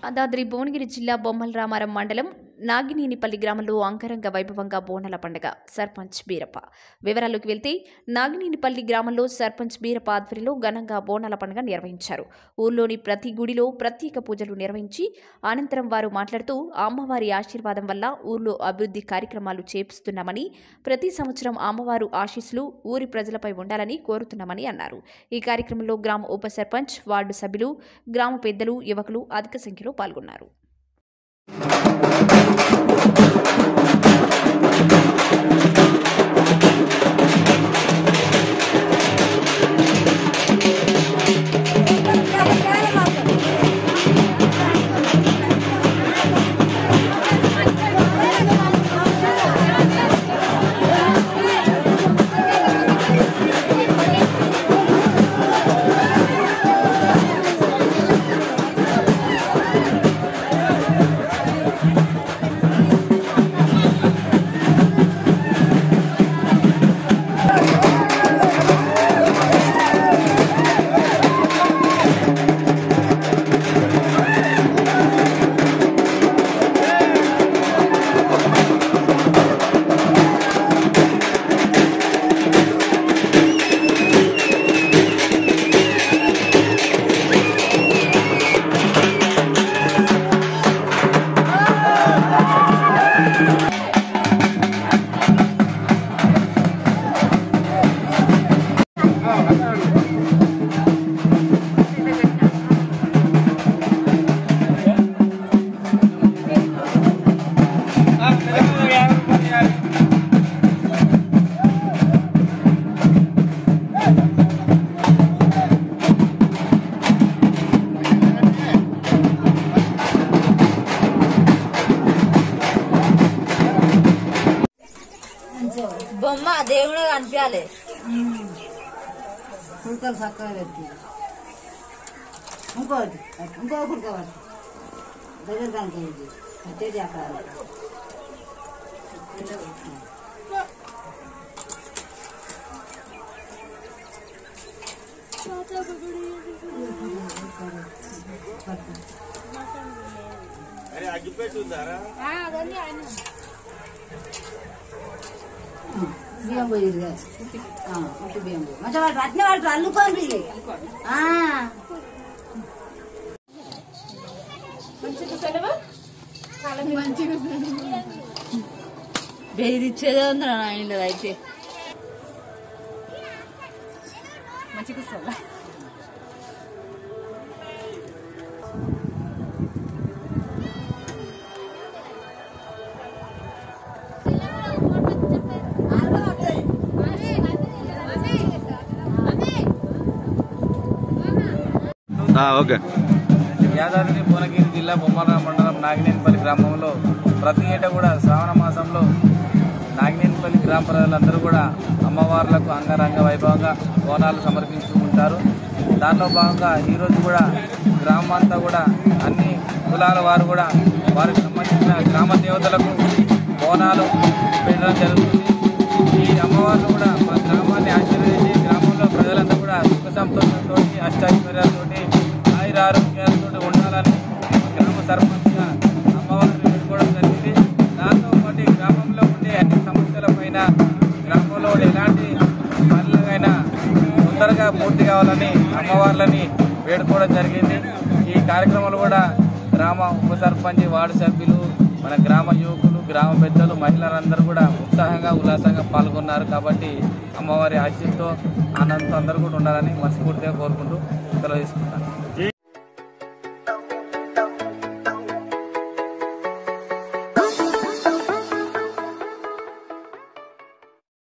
యాదాద్రి భువనగిరి జిల్లా బొమ్మల రామారం మండలం నాగినేనిపల్లి గ్రామంలో అంగరంగ వైభవంగా బోనాల పండుగ సర్పంచ్ బీరప్ప వివరాల్లోకి వెళ్తే నాగినేనిపల్లి గ్రామంలో సర్పంచ్ బీరప్ప ఆధ్వర్యంలో ఘనంగా బోనాల పండుగ నిర్వహించారు ఊర్లోని ప్రతి గుడిలో ప్రత్యేక పూజలు నిర్వహించి అనంతరం వారు మాట్లాడుతూ అమ్మవారి ఆశీర్వాదం వల్ల ఊర్లో అభివృద్ధి కార్యక్రమాలు చేపిస్తున్నామని ప్రతి సంవత్సరం అమ్మవారు ఆశీస్సులు ఊరి ప్రజలపై ఉండాలని కోరుతున్నామని అన్నారు ఈ కార్యక్రమంలో గ్రామ ఉప సర్పంచ్ వార్డు సభ్యులు గ్రామ పెద్దలు యువకులు అధిక సంఖ్యలో పాల్గొన్నారు బొమ్మ దేవుడు కనిపించాలి కుడుకలు చక్కగా పెట్టి ఇంకోటి ఇంకో కుడుకోవాలి దగ్గర కనుకోండి వచ్చేది అక్కడ బియ్యం పోయి ఉట్టి బియ్యం పోయి మంచిగా వాళ్ళు అట్నే వాళ్ళు అల్లుకోండి ఆ. బెదిరిచ్చేదే ఉంది నా ఆయనలో అయితే ఓకే యాదాద్రి భువనగిరి జిల్లా బొమ్మల మండలం నాగినేనిపల్లి గ్రామంలో ప్రతి ఏటా కూడా శ్రావణ మాసంలో నాగినేనిపల్లి గ్రామ ప్రజలందరూ కూడా అమ్మవార్లకు అంగరంగ వైభవంగా బోనాలు సమర్పించు ఉంటారు దానిలో భాగంగా ఈరోజు కూడా గ్రామం అంతా కూడా అన్ని కులాల వారు కూడా వారికి సంబంధించిన గ్రామ దేవతలకు బోనాలు పెట్టడం జరుగుతుంది ఈ అమ్మవార్లు కూడా మా గ్రామాన్ని ఆశీర్వదించి గ్రామంలో ప్రజలంతా కూడా సుఖ సంతోషంతో అష్టాశ్వర్యాలతో ఆయుర ఆరోగ్యాలతో ఉండాలని గ్రామ సర్పంచ్గా అమ్మవారిని పెట్టుకోవడం జరిగింది దాంతో పాటు ఈ గ్రామంలో ఉండే అన్ని సమస్యలపైన గ్రామంలో ఉండే ఎలాంటి పనులకైనా తొందరగా పూర్తి కావాలని అమ్మవార్లని వేడుకోవడం జరిగింది ఈ కార్యక్రమంలో కూడా గ్రామ ఉప సర్పంచ్ వార్డు సభ్యులు మన గ్రామ యువకులు గ్రామ పెద్దలు మహిళలందరూ కూడా ఉత్సాహంగా ఉల్లాసంగా పాల్గొన్నారు కాబట్టి అమ్మవారి ఆశీస్సుతో ఆనందంతో అందరూ కూడా ఉండాలని మనస్ఫూర్తిగా కోరుకుంటూ సెలవు తీసుకుంటాను